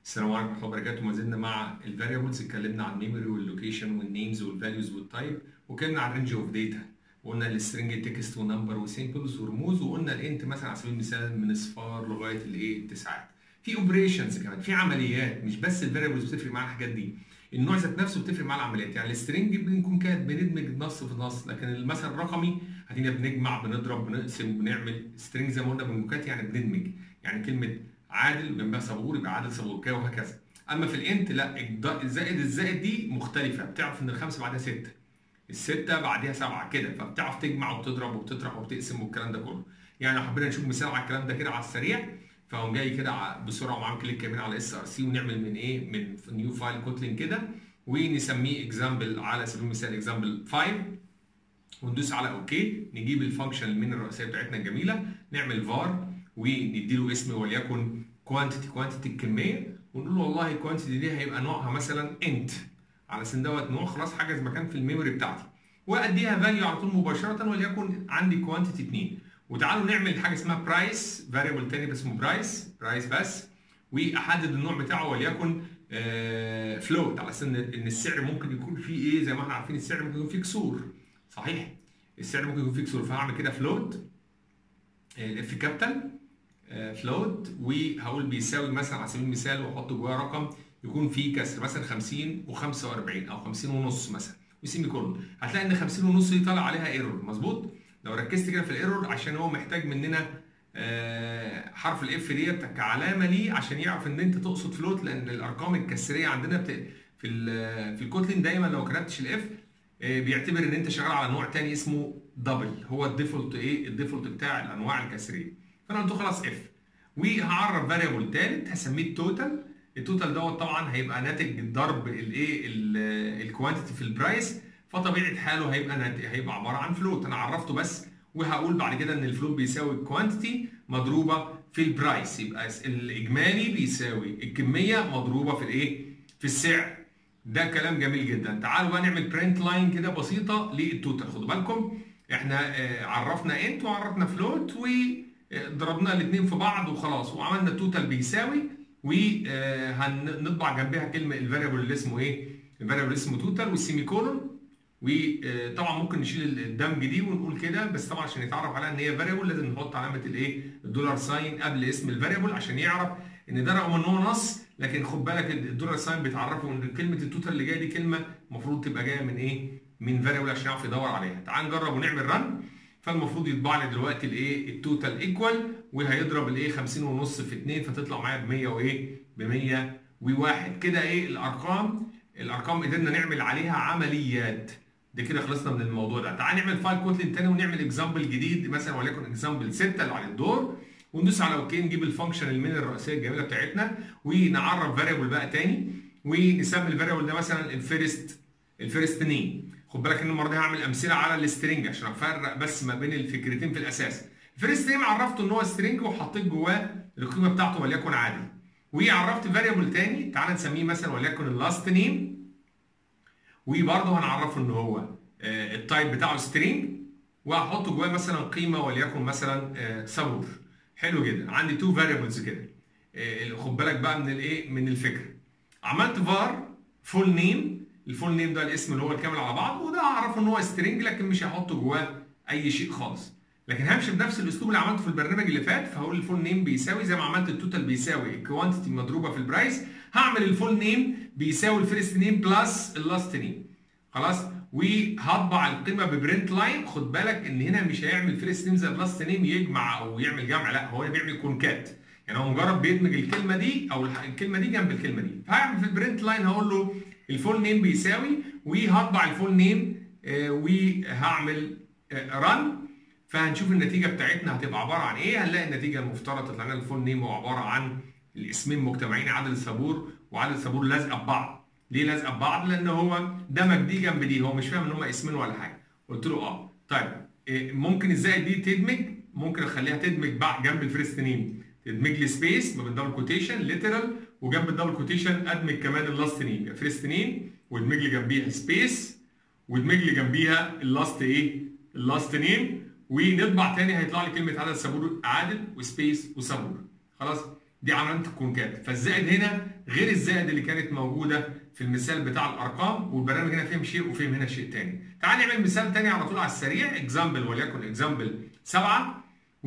السلام عليكم ورحمه الله وبركاته ما زلنا مع الفاريبلز اتكلمنا عن الميموري واللوكيشن والنيمز والفاليوز والتايب واتكلمنا عن رينج اوف داتا وقلنا السترنج تكست ونمبر وسيمبلز ورموز وقلنا الانت مثلا على سبيل المثال من اصفار لغايه الايه التسعات في اوبريشنز كمان في عمليات مش بس الفاريبلز بتفرق معاها الحاجات دي النوع ذات نفسه بتفرق مع العمليات يعني السترنج بنكون كانت بندمج نص في نص لكن المثل الرقمي هتلاقينا بنجمع بنضرب بنقسم بنعمل سترنج زي ما قلنا بنكات يعني بندمج يعني كلمه عادل جنبها صبور يبقى عادل صبوركاوي وهكذا اما في الانت لا الزائد الزائد دي مختلفه بتعرف ان الخمسه بعدها سته السته بعدها سبعه كده فبتعرف تجمع وتضرب وتطرح وبتقسم والكلام ده كله يعني لو حبينا نشوف مثال على الكلام ده كده على السريع فقوم جاي كده بسرعه ومعاهم كليك كمان على اس ار سي ونعمل من ايه من نيو فايل كوتلين كده ونسميه اكزامبل على سبيل المثال اكزامبل 5 وندوس على اوكي نجيب الفانكشن من الرئيسيه بتاعتنا الجميله نعمل فار ونديله اسم وليكن كوانتيتي كوانتيتي الكميه ونقول له والله الكوانتيتي دي هيبقى نوعها مثلا انت على اساس دوت نوع خلاص حجز مكان في الميموري بتاعتي واديها فاليو على طول مباشره وليكن عندي كوانتيتي 2 وتعالوا نعمل حاجه اسمها برايس فاريبل تاني بس اسمه برايس برايس بس واحدد النوع بتاعه وليكن آه فلوت على اساس ان السعر ممكن يكون فيه ايه زي ما احنا عارفين السعر ممكن يكون فيه كسور صحيح السعر ممكن يكون فيه كسور فهعمل كده فلوت اف كابيتال فلوت وهقول بيساوي مثلا على سبيل المثال واحط جواه رقم يكون فيه كسر مثلا 50 و45 او 50 ونص مثلا وسيمي كولون هتلاقي ان 50 ونص دي طالع عليها ايرور مظبوط لو ركزت كده في الايرور عشان هو محتاج مننا حرف الاف ديت كعلامه ليه عشان يعرف ان انت تقصد فلوت لان الارقام الكسريه عندنا بت... في ال في الكوتلين دايما لو كتبتش الاف بيعتبر ان انت شغال على نوع تاني اسمه دبل هو الديفولت ايه الديفولت بتاع الانواع الكسريه فانا قلت خلاص اف وهعرف فاريبل ثالث هسميه التوتال التوتال دوت طبعا هيبقى ناتج ضرب الايه الكوانتيتي في البرايس فطبيعه حاله هيبقى هيبقى عباره عن فلوت انا عرفته بس وهقول بعد كده ان الفلوت بيساوي الكوانتيتي مضروبه في البرايس يبقى الاجمالي بيساوي الكميه مضروبه في الايه في السعر ده كلام جميل جدا تعالوا بقى نعمل برنت لاين كده بسيطه للتوتال خدوا بالكم احنا عرفنا انت وعرفنا فلوت وضربنا الاثنين في بعض وخلاص وعملنا التوتال بيساوي وهنطبع جنبها كلمه الفاريبل اللي اسمه ايه الفاريبل اللي اسمه توتال والسيمي كولون وطبعا ممكن نشيل الدمج دي ونقول كده بس طبعا عشان يتعرف عليها ان هي فاريبل لازم نحط علامه الايه الدولار ساين قبل اسم الفاريبل عشان يعرف ان ده رغم ان هو نص لكن خد بالك الدولار ساين بيتعرفوا ان كلمه التوتال اللي جايه دي كلمه المفروض تبقى جايه من ايه من فاريبل عشان يعرف يدور عليها تعال نجرب ونعمل رن فالمفروض يطبع لي دلوقتي الايه التوتال ايكوال وهيضرب الايه 50 ونص في 2 فتطلع معايا ب 100 وايه ب 101 كده ايه الارقام الارقام قدرنا نعمل عليها عمليات ده كده خلصنا من الموضوع ده تعال نعمل فايل كوتلين تاني ونعمل اكزامبل جديد مثلا وليكن اكزامبل 6 اللي على الدور وندوس على اوكي نجيب الفانكشن المين الرئيسيه الجميله بتاعتنا ونعرف فاريبل بقى تاني ونسمي الفاريبل ده مثلا الفيرست الفيرست نيم خد بالك ان المره دي هعمل امثله على السترنج عشان افرق بس ما بين الفكرتين في الاساس الفيرست نيم عرفته ان هو سترنج وحطيت جواه القيمه بتاعته وليكن عادي وعرفت فاريبل تاني تعال نسميه مثلا وليكن اللاست نيم وبرضه هنعرفه ان هو التايب بتاعه سترينج وهحط جواه مثلا قيمه وليكن مثلا صبور حلو جدا عندي تو فاريبلز كده خد بالك بقى من الايه من الفكره عملت فار فول نيم الفول نيم ده الاسم اللي هو الكامل على بعض وده هعرف ان هو سترينج لكن مش هحط جواه اي شيء خالص لكن همشي بنفس الاسلوب اللي عملته في البرنامج اللي فات فهقول الفول نيم بيساوي زي ما عملت التوتال بيساوي الكوانتيتي مضروبه في البرايس هعمل الفول نيم بيساوي الفيرست نيم بلس اللاست نيم خلاص وهطبع القيمه ببرنت لاين خد بالك ان هنا مش هيعمل فيرست نيم زي لاست نيم يجمع او يعمل جمع لا هو بيعمل كونكات يعني هو مجرد بيدمج الكلمه دي او الكلمه دي جنب الكلمه دي فهعمل في البرنت لاين هقول له الفول نيم بيساوي وهطبع الفول نيم آه وهعمل آه رن فهنشوف النتيجه بتاعتنا هتبقى عباره عن ايه هنلاقي النتيجه المفترض تطلع لنا الفول نيم هو عباره عن الاسمين مجتمعين عادل صابور وعادل صابور لازقه ببعض ليه لازقه ببعض؟ لان هو دمج دي جنب دي هو مش فاهم ان هم اسمين ولا حاجه. قلت له اه طيب إيه ممكن الزائد دي تدمج ممكن اخليها تدمج بعد جنب الفيرست نيم تدمج لي سبيس ما بين دبل كوتيشن ليترال وجنب الدبل كوتيشن ادمج كمان اللاست نيم يبقى فيرست نيم وادمج لي جنبيها سبيس وادمج لي جنبيها اللاست ايه؟ اللاست نيم ونطبع تاني هيطلع لي كلمه عدد صابور عادل وسبيس وصابور خلاص دي علامه الكونكات فالزائد هنا غير الزائد اللي كانت موجوده في المثال بتاع الارقام والبرنامج هنا فهم شيء وفهم هنا شيء تاني تعال نعمل مثال تاني على طول على السريع اكزامبل وليكن اكزامبل 7 و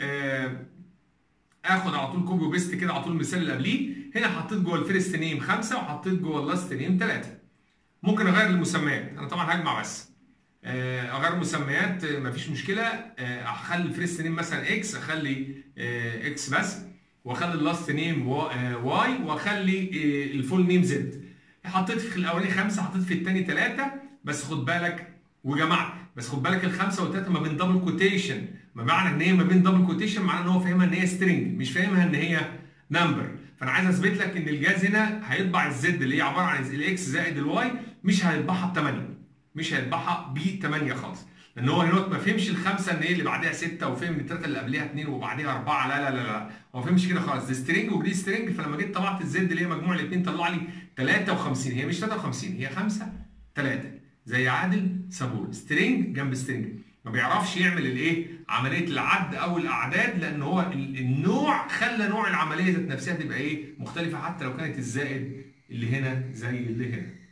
اخد على طول كوبي وبيست كده على طول المثال اللي قبليه هنا حطيت جوه الفيرست نيم 5 وحطيت جوه اللاست نيم 3 ممكن اغير المسميات انا طبعا هجمع بس اغير مسميات مفيش مشكله اخلي الفيرست نيم مثلا اكس اخلي اكس بس واخلي اللاست نيم واي واخلي الفول نيم زد حطيت في الاولاني خمسه حطيت في الثاني ثلاثه بس خد بالك وجمعت بس خد بالك الخمسه والثلاثه ما بين دبل كوتيشن ما معنى ان هي ما بين دبل كوتيشن معناه ان هو فاهمها ان هي سترنج مش فاهمها ان هي نمبر فانا عايز اثبت لك ان الجهاز هنا هيطبع الزد اللي هي عباره عن الاكس زائد الواي مش هيطبعها ب 8 مش هيطبعها ب 8 خالص لان هو هنا ما فهمش الخمسه ان هي اللي بعدها 6 وفهم الثلاثه اللي قبلها 2 وبعديها 4 لا لا لا لا هو ما فهمش كده خالص دي سترنج ودي سترنج فلما جيت طبعت الزد اللي هي مجموع الاثنين طلع لي 53 هي مش 53 هي 5 3 زي عادل صابور سترنج جنب سترنج ما بيعرفش يعمل الايه عمليه العد او الاعداد لان هو النوع خلى نوع العمليه ذات نفسها تبقى ايه مختلفه حتى لو كانت الزائد اللي هنا زي اللي هنا